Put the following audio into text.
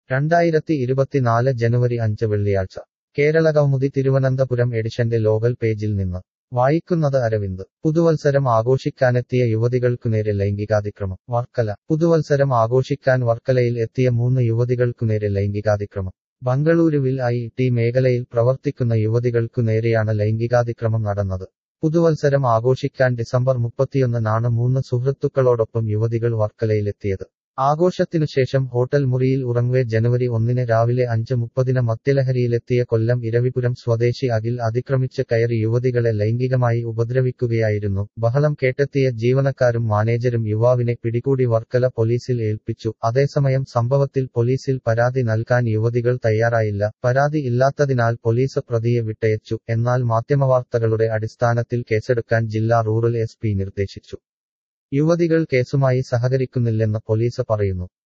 രണ്ടായിരത്തി ഇരുപത്തിനാല് ജനുവരി അഞ്ച് വെള്ളിയാഴ്ച കേരള കൗമുദി തിരുവനന്തപുരം എഡിഷന്റെ ലോകൽ പേജിൽ നിന്ന് വായിക്കുന്നത് അരവിന്ദ് പുതുവത്സരം ആഘോഷിക്കാനെത്തിയ യുവതികൾക്കുനേരെ ലൈംഗികാതിക്രമം വർക്കല പുതുവത്സരം ആഘോഷിക്കാൻ വർക്കലയിൽ എത്തിയ മൂന്ന് യുവതികൾക്കുനേരെ ലൈംഗികാതിക്രമം ബംഗളൂരുവിൽ ഐ ടി മേഖലയിൽ പ്രവർത്തിക്കുന്ന യുവതികൾക്കു നേരെയാണ് ലൈംഗികാതിക്രമം നടന്നത് പുതുവത്സരം ആഘോഷിക്കാൻ ഡിസംബർ മുപ്പത്തിയൊന്നിനാണ് മൂന്ന് സുഹൃത്തുക്കളോടൊപ്പം യുവതികൾ വർക്കലയിലെത്തിയത് ആഘോഷത്തിനുശേഷം ഹോട്ടൽ മുറിയിൽ ഉറങ്ങവെ ജനുവരി ഒന്നിന് രാവിലെ അഞ്ച് മുപ്പതിന് മദ്യലഹരിയിലെത്തിയ കൊല്ലം ഇരവിപുരം സ്വദേശി അഖിൽ അതിക്രമിച്ച് കയറി യുവതികളെ ലൈംഗികമായി ഉപദ്രവിക്കുകയായിരുന്നു ബഹളം കേട്ടെത്തിയ ജീവനക്കാരും മാനേജരും യുവാവിനെ പിടികൂടി വർക്കല പോലീസിൽ ഏൽപ്പിച്ചു അതേസമയം സംഭവത്തിൽ പോലീസിൽ പരാതി നൽകാൻ യുവതികൾ തയ്യാറായില്ല പരാതി ഇല്ലാത്തതിനാൽ പോലീസ് പ്രതിയെ വിട്ടയച്ചു എന്നാൽ മാധ്യമവാർത്തകളുടെ അടിസ്ഥാനത്തിൽ കേസെടുക്കാൻ ജില്ലാ റൂറൽ എസ് നിർദ്ദേശിച്ചു യുവതികൾ കേസുമായി സഹകരിക്കുന്നില്ലെന്ന് പോലീസ് പറയുന്നു